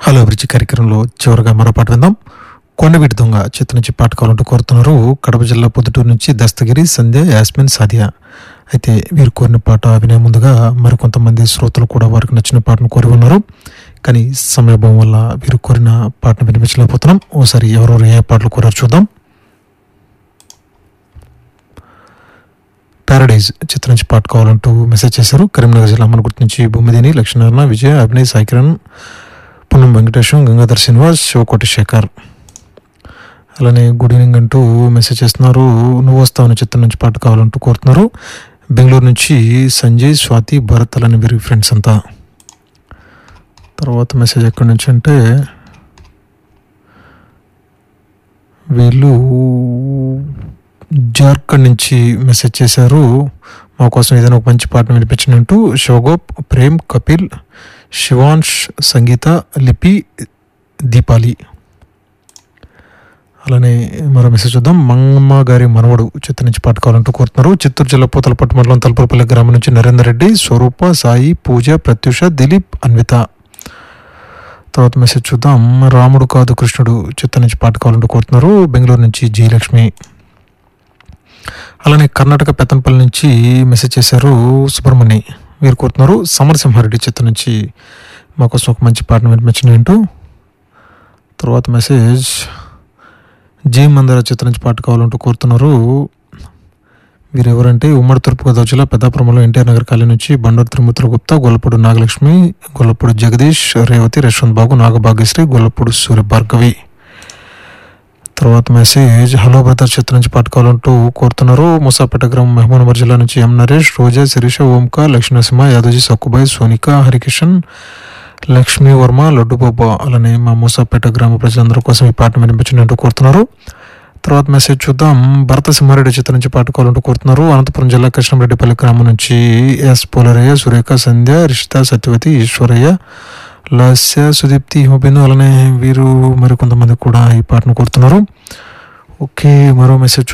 hello అభిరుచి కార్యక్రమంలో చివరిగా మరో పాట విందాం కొండవీటి దొంగ చిత్ర నుంచి పాట కావాలంటూ కోరుతున్నారు కడప జిల్లా పొద్దుటూరు నుంచి దస్తగిరి సంధ్య యాస్మిన్ సాదియా అయితే వీరు కోరిన పాట వినే ముందుగా మరికొంతమంది శ్రోతలు కూడా వారికి నచ్చిన పాటను కోరి ఉన్నారు కానీ సమయభావం వల్ల వీరు కోరిన పాటను వినిపించలేకపోతున్నాం ఓసారి ఎవరెవరు ఏ పాటలు కోరారు చూద్దాం ప్యారడైజ్ చిత్రం నుంచి పాట కావాలంటూ మెసేజ్ చేశారు కరీంనగర్ జిల్లా మనగుర్తి నుంచి భూమిదేని లక్ష్మీనారాయణ విజయ అభినయ్ సాయి కిరణ్ పున్నం వెంకటేశం గంగాధర్ శ్రీనివాస్ శివకోటి శేఖర్ అలానే గుడ్ ఈవినింగ్ అంటూ మెసేజ్ చేస్తున్నారు నువ్వు వస్తావని చిత్రం నుంచి పాట కావాలంటూ కోరుతున్నారు బెంగళూరు నుంచి సంజయ్ స్వాతి భరత్ అలానే వీరి ఫ్రెండ్స్ అంతా తర్వాత మెసేజ్ ఎక్కడి నుంచి అంటే వీళ్ళు జార్ఖండ్ నుంచి మెసేజ్ చేశారు మా కోసం ఏదైనా ఒక మంచి పాటను వినిపించినట్టు శోగోప్ ప్రేమ్ కపిల్ శివాంష్ సంగీత లిపి దీపాలి అలానే మరో మెసేజ్ చూద్దాం మంగమ్మ గారి మనవడు చిత్ర నుంచి పాట కావాలంటూ కోరుతున్నారు చిత్తూరు జిల్లా పూతలపట్టు మండలం తలుపులపల్లి గ్రామం నుంచి నరేందర్ రెడ్డి స్వరూప సాయి పూజ ప్రత్యూష దిలీప్ అన్విత తర్వాత మెసేజ్ చూద్దాం రాముడు కాదు కృష్ణుడు చిత్ర నుంచి పాట కావాలంటూ కోరుతున్నారు బెంగళూరు నుంచి జయలక్ష్మి అలానే కర్ణాటక పెత్తనపల్లి నుంచి మెసేజ్ చేశారు సుబ్రహ్మణ్య వీరు కోరుతున్నారు సమరసింహారెడ్డి చిత్రం నుంచి మా కోసం ఒక మంచి పాటను వినిపించండి అంటూ తర్వాత మెసేజ్ జీ మందర చిత్రం నుంచి పాట కావాలంటూ కోరుతున్నారు వీరు ఎవరంటే ఉమ్మడి తూర్పుగోదావరి జిల్లా పెద్దాపురంలో ఎన్టీఆర్ నగర్ కాలనీ నుంచి బండారు తిరుమతుల గుప్తా గొల్లపూడి నాగలక్ష్మి గొల్లపూడి జగదీష్ రేవతి యశ్వంత్ బాబు నాగభాగ్యశ్రీ గొల్లపూడి సూర్య భార్గవి తర్వాత మెసేజ్ హలో బ్రదర్ చిత్రం నుంచి పాట కావాలంటూ కోరుతున్నారు ముసాపేట గ్రామం మహబూబ్నగర్ జిల్లా నుంచి ఎం నరేష్ రోజా శిరీష ఓంకా లక్ష్మీనరసింహ యాదవ్జీ సక్కుబాయ్ సోనిక హరికిషన్ లక్ష్మీ వర్మ లడ్డు బాబా అలానే మా మూసాపేట గ్రామ ప్రజలందరి కోసం ఈ పాటను వినిపించినట్టు కోరుతున్నారు తర్వాత మెసేజ్ చూద్దాం భరత సింహారెడ్డి చిత్రం నుంచి పాట కావాలంటూ కోరుతున్నారు అనంతపురం జిల్లా కృష్ణరెడ్డిపల్లి గ్రామం నుంచి ఎస్ పోలరయ్య సురేఖ సంధ్య రిషిత సత్యవతి ఈశ్వరయ్య లాస్య సుదీప్తి హిమబిందు అలానే వీరు మరి కొంతమంది కూడా ఈ పాటను కోరుతున్నారు ఓకే మరో మెసేజ్